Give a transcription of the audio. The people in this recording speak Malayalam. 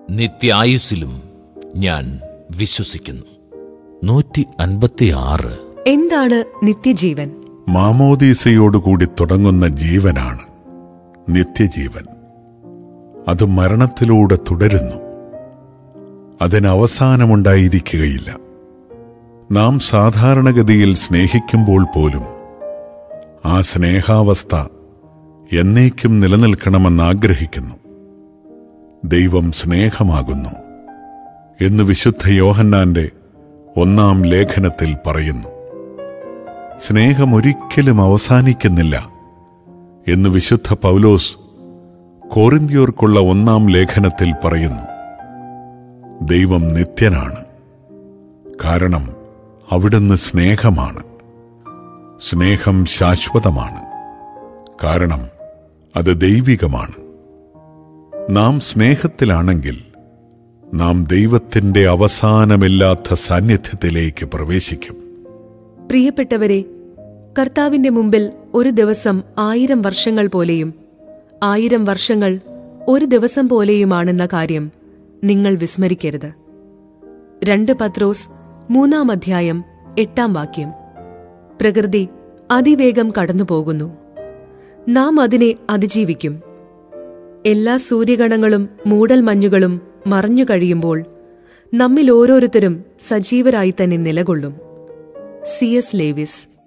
നിത്യായുസിലും ഞാൻ വിശ്വസിക്കുന്നു നൂറ്റി അൻപത്തിയാറ് എന്താണ് നിത്യജീവൻ മാമോദീസയോടുകൂടി തുടങ്ങുന്ന ജീവനാണ് നിത്യജീവൻ അത് മരണത്തിലൂടെ തുടരുന്നു അതിന് അവസാനമുണ്ടായിരിക്കുകയില്ല നാം സാധാരണഗതിയിൽ സ്നേഹിക്കുമ്പോൾ പോലും ആ സ്നേഹാവസ്ഥ എന്നേക്കും നിലനിൽക്കണമെന്ന് ആഗ്രഹിക്കുന്നു ദൈവം സ്നേഹമാകുന്നു എന്ന് വിശുദ്ധ യോഹന്നാന്റെ ഒന്നാം ലേഖനത്തിൽ പറയുന്നു സ്നേഹം ഒരിക്കലും അവസാനിക്കുന്നില്ല എന്ന് വിശുദ്ധ പൗലോസ് കോറിന്തിയോർക്കുള്ള ഒന്നാം ലേഖനത്തിൽ പറയുന്നു ദൈവം നിത്യനാണ് കാരണം അവിടുന്ന് സ്നേഹമാണ് സ്നേഹം ശാശ്വതമാണ് കാരണം അത് ദൈവികമാണ് നാം സ്നേഹത്തിലാണെങ്കിൽ നാം ദൈവത്തിന്റെ അവസാനമില്ലാത്ത സാന്നിധ്യത്തിലേക്ക് പ്രവേശിക്കും പ്രിയപ്പെട്ടവരെ കർത്താവിന്റെ മുമ്പിൽ ഒരു ദിവസം ആയിരം വർഷങ്ങൾ പോലെയും ആയിരം വർഷങ്ങൾ ഒരു ദിവസം പോലെയുമാണെന്ന കാര്യം നിങ്ങൾ വിസ്മരിക്കരുത് രണ്ട് പത്രോസ് മൂന്നാം അധ്യായം എട്ടാം വാക്യം പ്രകൃതി അതിവേഗം കടന്നുപോകുന്നു നാം അതിനെ അതിജീവിക്കും എല്ലാ സൂര്യഗണങ്ങളും മൂടൽമഞ്ഞുകളും മറഞ്ഞു കഴിയുമ്പോൾ നമ്മിൽ ഓരോരുത്തരും സജീവരായി തന്നെ നിലകൊള്ളും സി എസ് ലേവിസ്